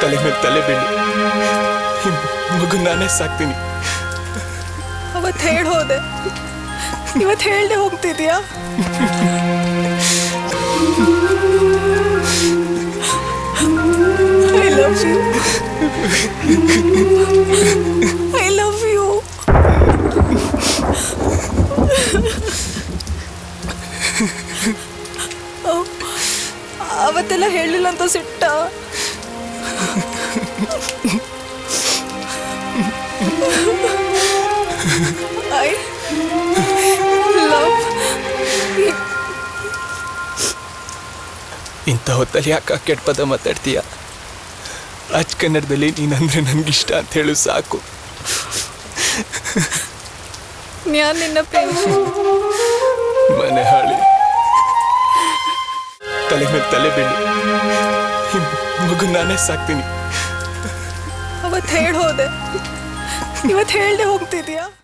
ತಲೆ ಮೇಲೆ ತಲೆ ಬೀಳಿ ಈ ಮಗು ನಾನೇ ಸಾಕ್ತೀನಿ ಅವತ್ತು ಹೇಳಿ ಹೋದೆ ಇವತ್ತು ಹೇಳ್ದೆ ಹೋಗ್ತಿದ್ಯಾ I love you I love you ಅವತ್ತೆಲ್ಲ ಹೇಳಿಲ್ಲ ಅಂತ ಸಿಟ್ಟ ಐ ಲವ್ ಇಂಥ ಹೊತ್ತಲ್ಲಿ ಯಾಕೆ ಕೆಟ್ಟ ಪದ ಮಾತಾಡ್ತೀಯ ಅಚ್ ಕನ್ನಡದಲ್ಲಿ ನೀನಂದ್ರೆ ನನಗಿಷ್ಟ ಅಂತ ಹೇಳು ಸಾಕು ഞാൻ നിന്നെ ಪ್ರೇಮಿಸಿ ಮನೆ ಹಾಳಿ ತಲೆ ಮೇಲೆ ತಲೆ ಬೀಳಿ ಈ ಮಗು ನಾನೇ ಸಾಕ್ತೀನಿ ಅವತ್ತು ಹೇಳಿ ಹೋದೆ ಇವತ್ತು ಹೇಳ್ದೆ ಹೋಗ್ತಿದ್ಯಾ